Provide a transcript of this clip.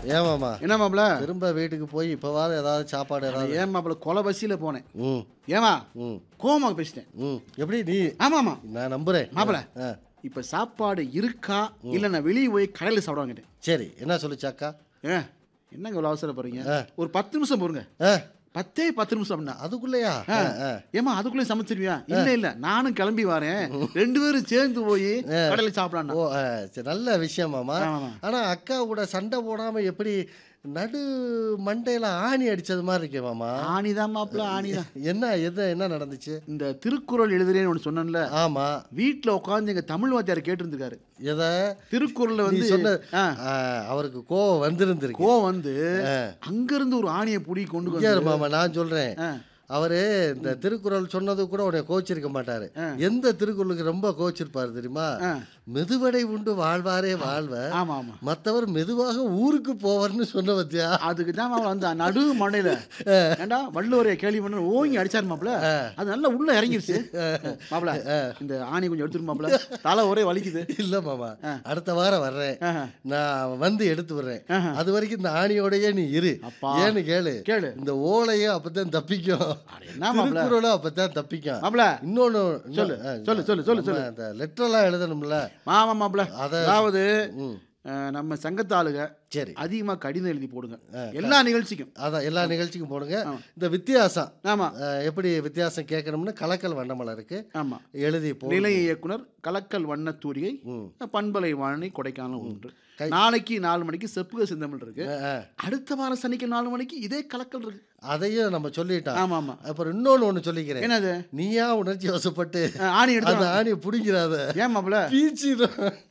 ஏன் மாமா என்ன மாப்பிள திரும்ப வீட்டுக்கு போய் இப்போவாது ஏதாவது சாப்பாடு ஏதாவது ஏன் மாப்பிள கொலை பசியில போனேன் ம் ஏமா ம் கோமா பேசிட்டேன் ம் எப்படி நீ ஆமா ஆமா நான் நம்புறேன் மாப்பிள ஆ இப்ப சாப்பாடு இருக்கா இல்ல நான் வெளியே போய் கடையில் சாப்பிடுவாங்க சரி என்ன சொல்லுச்சாக்கா ஏ என்னங்க இவ்வளோ அவசரப்படுறீங்க ஆ. ஒரு பத்து நிமிஷம் போருங்க ஆ பத்தே பத்து நிமிஷம் அப்படின்னா அதுக்குள்ளேயா ஆ. ஆ, ஆ. ஏமா அதுக்குள்ளே சமைச்சிருவியா இல்ல இல்ல நானும் கிளம்பி வரேன் ரெண்டு பேரும் சேர்ந்து போய் கடையில் சாப்பிடலாம் ஓ ஆ, சரி, நல்ல விஷயம் மாமா ஆமாம் ஆனா அக்கா கூட சண்டை போடாம எப்படி நடு மண்டையில ஆணி அடிச்சது மாதிரி இருக்கே மாமா ஆணிதான் மாப்பிள ஆணிதான் என்ன எது என்ன நடந்துச்சு இந்த திருக்குறள் எழுதுறேன்னு ஒன்று சொன்னேன்ல ஆமா வீட்டில் உட்காந்து எங்க தமிழ் வாத்தியார் கேட்டிருந்திருக்காரு எதை திருக்குறள்ல நீ வந்து சொன்ன ஆ, ஆ, அவருக்கு கோவம் வந்திருந்திருக்கு கோ வந்து அங்கிருந்து ஒரு ஆணியை புடி கொண்டு இங்க இரு வந்து மாமா நான் சொல்றேன் ஆ, அவரு இந்த திருக்குறள் சொன்னது கூட உன்னை கோச்சிருக்க மாட்டாரு எந்த திருக்குறளுக்கு ரொம்ப கோச்சிருப்பாரு தெரியுமா ஆ. மெதுவடை உண்டு வாழ்வாரே வாழ்வ ஆமா ஆமா மத்தவர் மெதுவாக ஊருக்கு போவார்னு சொன்ன பத்தியா அதுக்கு தான் மாப்பிள அந்த நடு மண்டையில ஏண்டா வள்ளுவரைய கேள்வி பண்ண ஓங்கி அடிச்சாரு மாப்பிள அது நல்லா உள்ள இறங்கிருச்சு மாப்பிள இந்த ஆணி கொஞ்சம் எடுத்துரு மாப்பிள தலை ஒரே வலிக்குது இல்ல மாமா அடுத்த வாரம் வர்றேன் ஆஹா. நான் வந்து எடுத்து வர்றேன் அது வரைக்கும் இந்த ஆணியோடயே நீ இரு அப்பா. ஏன்னு கேளு கேளு இந்த ஓலையும் அப்பதான் தப்பிக்கும் அட என்ன மாப்பிள திருக்குறளும் அப்பதான் தப்பிக்கும் மாப்பிள இன்னொன்னு சொல்லு, ஆ, சொல்லு, சொல்லு, சொல்லு, நம்ம அந்த லெட்டர்லாம் எழுதணும்ல மாமா மாப்பிள அத- அதாவது ம் அஹ், நம்ம சங்கத்தாளுக சரி அதிகமா கடிதம் எழுதி போடுங்க எல்லா நிகழ்ச்சிக்கும் அதான் எல்லா நிகழ்ச்சிக்கும் போடுங்க இந்த வித்தியாசம் ஆமா அஹ், எப்படி வித்தியாசம் கேட்கணும்னு கலக்கல் வண்டமலை இருக்கு ஆமா எழுதி போ நிலைய இயக்குனர் கலக்கல் வண்ணத்தூரிகை ம். பண்பலை வாழனை கொடைக்கானல் ஒன்று நாளைக்கு நாலு மணிக்கு செப்புக சிந்தமிழ் இருக்கு அஹ், அஹ். அடுத்த வாரம் சனிக்கு நாலு மணிக்கு இதே கலக்கல் இருக்கு அதையும் நம்ம சொல்லிட்டோம் ஆமா ஆமா அப்புறம் இன்னொன்னு ஒண்ணு சொல்லிக்கிறேன் என்னது நீயா உணர்ச்சி வசப்பட்டு அஹ், ஆணி எடுத்து அந்த ஆணியை பிடிக்கிறாத ஏன் மாப்பிள பீச்சிடும்